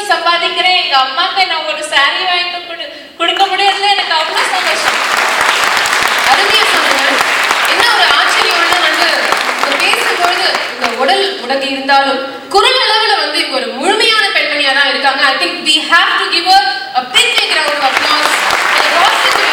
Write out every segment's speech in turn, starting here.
சம்பாதிக்கிறேன் எங்க அம்மாக்கு நான் ஒரு saree வாங்கி கொடு கொடுக்க முடியாதுல எனக்கு அவ்வளவு சந்தோஷம் அருமையா சொன்னீங்க என்ன ஒரு ஆச்சரியம்னா வந்து இங்க பேசும்பொழுது இந்த உடல் உடல் இருந்தாலும் குரல் அளவுல வந்து இவங்க ஒரு முழுமையான பெண்மணியா தான் இருக்காங்க I think we have to give her a big big round of applause and Rosie to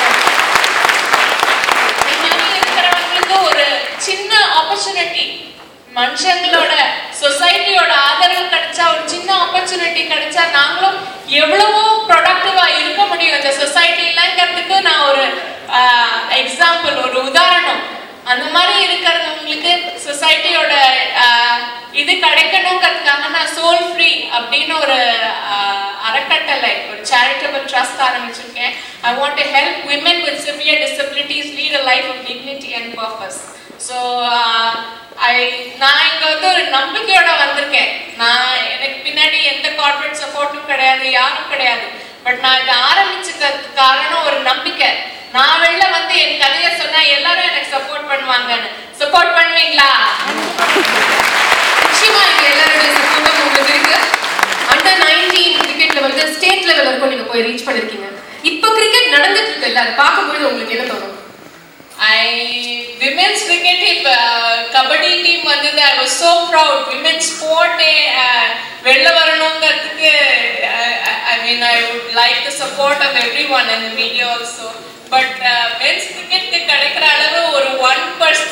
இந்த மாதிரி இருக்கிறவங்களுக்கு ஒரு சின்ன ஆப்பர்ச்சுனிட்டி மனுஷங்களோட சொசைட்டியோட ஆதரவு கிடைச்சா ஒரு சின்ன ஆப்பர்ச்சுனிட்டி கிடைச்சா நாங்களும் எவ்வளவோ ப்ரொடக்டிவா இருக்க முடியும் இந்த சொசைட்டிலங்கிறதுக்கு நான் ஒரு எக்ஸாம்பிள் ஒரு உதாரணம் அந்த மாதிரி இருக்கிறவங்களுக்கு சொசைட்டியோட இது கிடைக்கணுங்கிறதுக்காக நான் சோல் ஃப்ரீ அப்படின்னு ஒரு ஆஹ், அறக்கட்டளை ஒரு சேரிட்டபிள் ட்ரஸ்ட் ஆரம்பிச்சிருக்கேன் I want to help women with severe disabilities lead a life of dignity and purpose so I நான் இங்க வந்து ஒரு நம்பிக்கையோட வந்திருக்கேன் நான் எனக்கு பின்னாடி எந்த கார்ப்பரேட் சப்போர்ட்டும் கிடையாது யாரும் கிடையாது பட் நான் இதை ஆரம்பிச்சதுக்கு காரணம் ஒரு நம்பிக்கை நான் வெளில வந்து என் கதையை சொன்னா எல்லாரும் எனக்கு சப்போர்ட் பண்ணுவாங்கன்னு சப்போர்ட் பண்ணுவீங்களா நிச்சயமா இங்க எல்லாருடைய சப்போர்ட்டும் உங்களுக்கு இருக்கு அண்டர் நைன்டீன் கிரிக்கெட்ல வந்து ஸ்டேட் லெவல் வரைக்கும் நீங்க போய் ரீச் பண்ணிருக்கீங்க இப்போ கிரிக்கெட் நடந்துட்டு இருக்கு இல்ல அதை பார்க்கும்போது உங்களுக்கு என்ன தோணும் I women's cricket if uh, kabaddi team வந்தது I was so proud women's sport uh, வெளில வரணுங்கிறதுக்கு I mean I would like the support of everyone and the media also but men's கிரிக்கெட்க்கு கிடைக்கிற அளவு ஒரு ஒன் பர்சன்ட்